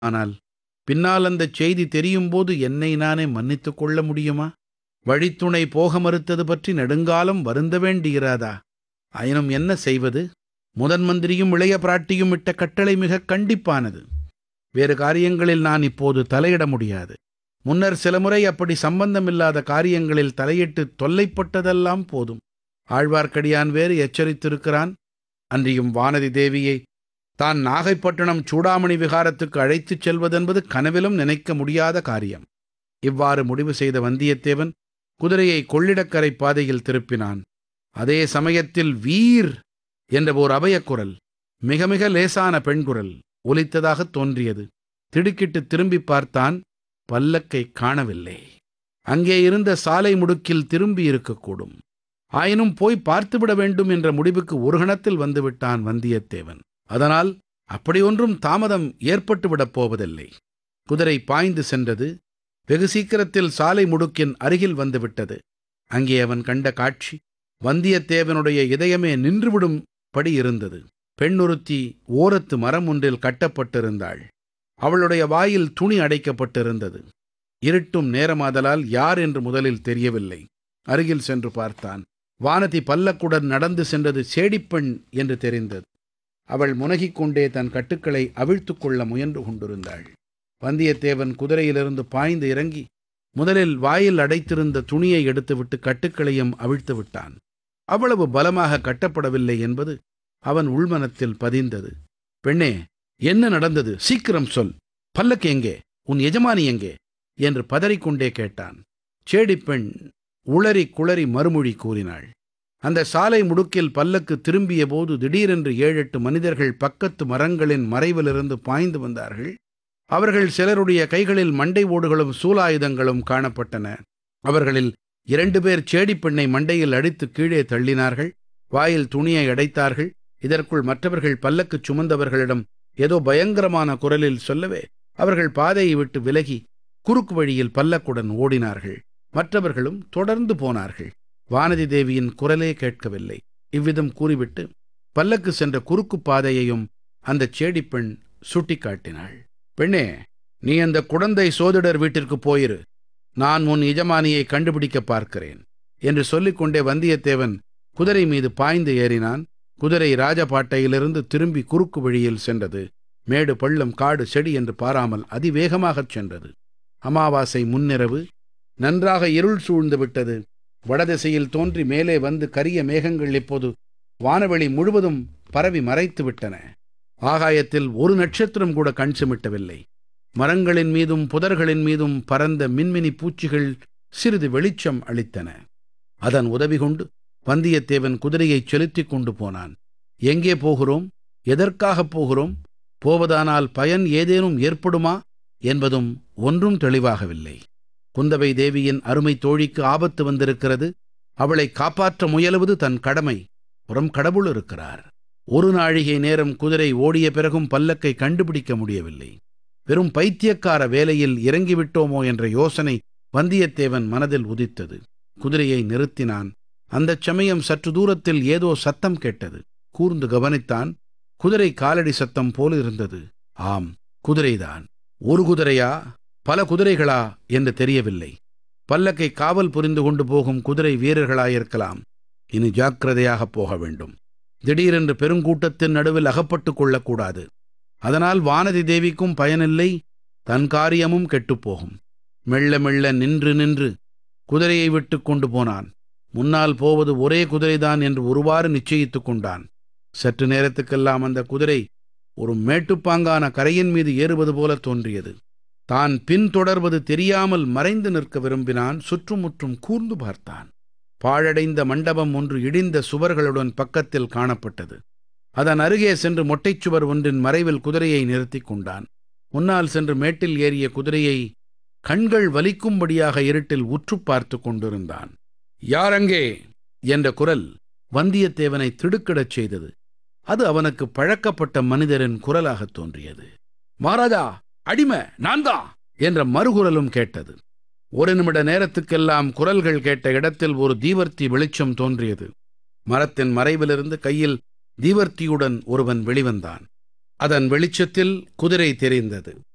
ஆனால் பின்னால் அந்தச் செய்தி தெரியும்போது என்னை நானே மன்னித்துக் கொள்ள முடியுமா வழித்துணை போக மறுத்தது பற்றி நெடுங்காலம் வருந்த வேண்டியிராதா ஆயினும் என்ன செய்வது முதன் மந்திரியும் இளைய பிராட்டியும் இட்ட கட்டளை மிக கண்டிப்பானது வேறு காரியங்களில் நான் இப்போது தலையிட முடியாது முன்னர் சில முறை அப்படி சம்பந்தமில்லாத காரியங்களில் தலையிட்டு தொல்லைப்பட்டதெல்லாம் போதும் ஆழ்வார்க்கடியான் வேறு எச்சரித்திருக்கிறான் அன்றியும் வானதி தேவியை தான் நாகைப்பட்டினம் சூடாமணி விகாரத்துக்கு அழைத்துச் செல்வதென்பது கனவிலும் நினைக்க முடியாத காரியம் இவ்வாறு முடிவு செய்த வந்தியத்தேவன் குதிரையை கொள்ளிடக்கரை பாதையில் திருப்பினான் அதே சமயத்தில் வீர் என்ற ஓர் அபயக்குரல் மிக மிக லேசான பெண்குரல் ஒலித்ததாகத் தோன்றியது திடுக்கிட்டு திரும்பி பார்த்தான் பல்லக்கை காணவில்லை அங்கே இருந்த சாலை முடுக்கில் திரும்பி இருக்கக்கூடும் ஆயினும் போய் பார்த்துவிட வேண்டும் என்ற முடிவுக்கு ஒரு கணத்தில் வந்துவிட்டான் வந்தியத்தேவன் அதனால் அப்படி ஒன்றும் தாமதம் ஏற்பட்டுவிடப் போவதில்லை குதிரை பாய்ந்து சென்றது வெகு சீக்கிரத்தில் சாலை முடுக்கின் அருகில் வந்துவிட்டது அங்கே அவன் கண்ட காட்சி வந்தியத்தேவனுடைய இதயமே நின்றுவிடும் படி இருந்தது பெண்ணொருத்தி ஓரத்து மரம் ஒன்றில் கட்டப்பட்டிருந்தாள் அவளுடைய வாயில் துணி அடைக்கப்பட்டிருந்தது இருட்டும் நேரமாதலால் யார் என்று முதலில் தெரியவில்லை அருகில் சென்று பார்த்தான் வானதி பல்லக்குடன் நடந்து சென்றது சேடிப்பெண் என்று தெரிந்தது அவள் முனகிக் கொண்டே தன் கட்டுக்களை அவிழ்த்துக் கொள்ள முயன்று கொண்டிருந்தாள் வந்தியத்தேவன் குதிரையிலிருந்து பாய்ந்து இறங்கி முதலில் வாயில் அடைத்திருந்த துணியை எடுத்துவிட்டு கட்டுக்களையும் அவிழ்த்து விட்டான் அவ்வளவு பலமாக கட்டப்படவில்லை என்பது அவன் உள்மனத்தில் பதிந்தது பெண்ணே என்ன நடந்தது சீக்கிரம் சொல் பல்லக்கு எங்கே உன் எஜமானி எங்கே என்று பதறிக்கொண்டே கேட்டான் சேடிப்பெண் உளறி குளறி மறுமொழி கூறினாள் அந்த சாலை முடுக்கில் பல்லக்கு திரும்பிய போது திடீரென்று ஏழெட்டு மனிதர்கள் பக்கத்து மரங்களின் மறைவிலிருந்து பாய்ந்து வந்தார்கள் அவர்கள் சிலருடைய கைகளில் மண்டை ஓடுகளும் சூலாயுதங்களும் காணப்பட்டன அவர்களில் இரண்டு பேர் சேடிப்பெண்ணை மண்டையில் அடித்து கீழே தள்ளினார்கள் வாயில் துணியை அடைத்தார்கள் இதற்குள் மற்றவர்கள் பல்லக்கு சுமந்தவர்களிடம் ஏதோ பயங்கரமான குரலில் சொல்லவே அவர்கள் பாதையை விட்டு விலகி குறுக்கு வழியில் பல்லக்குடன் ஓடினார்கள் மற்றவர்களும் தொடர்ந்து போனார்கள் வானதி தேவியின் குரலே கேட்கவில்லை இவ்விதம் கூறிவிட்டு பல்லக்கு சென்ற குறுக்கு பாதையையும் அந்தச் சேடிப்பெண் சுட்டிக்காட்டினாள் பெண்ணே நீ அந்த குடந்தை சோதிடர் வீட்டிற்கு போயிரு நான் உன் எஜமானியை கண்டுபிடிக்க பார்க்கிறேன் என்று சொல்லிக்கொண்டே வந்தியத்தேவன் குதிரை மீது பாய்ந்து ஏறினான் குதிரை ராஜபாட்டையிலிருந்து திரும்பி குறுக்கு வழியில் சென்றது மேடு பள்ளம் காடு செடி என்று பாராமல் அதிவேகமாகச் சென்றது அமாவாசை முன்னிரவு நன்றாக இருள் சூழ்ந்து விட்டது வடதிசையில் தோன்றி மேலே வந்து கரிய மேகங்கள் இப்போது வானவெளி முழுவதும் பரவி மறைத்து விட்டன ஆகாயத்தில் ஒரு நட்சத்திரம் கூட கண் சிமிட்டவில்லை மரங்களின் மீதும் புதர்களின் மீதும் பறந்த மின்மினி பூச்சிகள் சிறிது வெளிச்சம் அளித்தன அதன் உதவி கொண்டு வந்தியத்தேவன் குதிரையைச் செலுத்திக் கொண்டு போனான் எங்கே போகிறோம் எதற்காகப் போகிறோம் போவதானால் பயன் ஏதேனும் ஏற்படுமா என்பதும் ஒன்றும் தெளிவாகவில்லை குந்தவை தேவியின் அருமை தோழிக்கு ஆபத்து வந்திருக்கிறது அவளை காப்பாற்ற முயலுவது தன் கடமை புறம் கடவுள் இருக்கிறார் ஒரு நாழிகை நேரம் குதிரை ஓடிய பிறகும் பல்லக்கை கண்டுபிடிக்க முடியவில்லை வெறும் பைத்தியக்கார வேலையில் இறங்கிவிட்டோமோ என்ற யோசனை வந்தியத்தேவன் மனதில் உதித்தது குதிரையை நிறுத்தினான் அந்தச் சமயம் சற்று தூரத்தில் ஏதோ சத்தம் கேட்டது கூர்ந்து கவனித்தான் குதிரை காலடி சத்தம் போல இருந்தது ஆம் குதிரைதான் ஒரு குதிரையா பல குதிரைகளா என்று தெரியவில்லை பல்லக்கை காவல் புரிந்து கொண்டு போகும் குதிரை வீரர்களாயிருக்கலாம் இனி ஜாக்கிரதையாகப் போக வேண்டும் திடீரென்று பெருங்கூட்டத்தின் நடுவில் அகப்பட்டுக் கொள்ளக்கூடாது அதனால் வானதி தேவிக்கும் பயனில்லை தன் காரியமும் கெட்டுப்போகும் மெல்ல மெல்ல நின்று நின்று குதிரையை விட்டு கொண்டு போனான் முன்னால் போவது ஒரே குதிரைதான் என்று ஒருவாறு நிச்சயித்துக் கொண்டான் சற்று நேரத்துக்கெல்லாம் அந்த குதிரை ஒரு மேட்டுப்பாங்கான கரையின் மீது ஏறுவது போல தோன்றியது தான் பின்தொடர்வது தெரியாமல் மறைந்து நிற்க விரும்பினான் சுற்றுமுற்றும் கூர்ந்து பார்த்தான் பாழடைந்த மண்டபம் ஒன்று இடிந்த சுவர்களுடன் பக்கத்தில் காணப்பட்டது அதன் அருகே சென்று மொட்டைச்சுவர் ஒன்றின் மறைவில் குதிரையை நிறுத்திக் கொண்டான் முன்னால் சென்று மேட்டில் ஏறிய குதிரையை கண்கள் வலிக்கும்படியாக இருட்டில் உற்று பார்த்து கொண்டிருந்தான் யார் அங்கே என்ற குரல் வந்தியத்தேவனை திடுக்கிடச் செய்தது அது அவனுக்கு பழக்கப்பட்ட மனிதரின் குரலாகத் தோன்றியது மகாராஜா அடிமை நான்தான் என்ற மறுகுரலும் கேட்டது ஒரு நிமிட நேரத்துக்கெல்லாம் குரல்கள் கேட்ட இடத்தில் ஒரு தீவர்த்தி வெளிச்சம் தோன்றியது மரத்தின் மறைவிலிருந்து கையில் தீவர்த்தியுடன் ஒருவன் வெளிவந்தான் அதன் வெளிச்சத்தில் குதிரை தெரிந்தது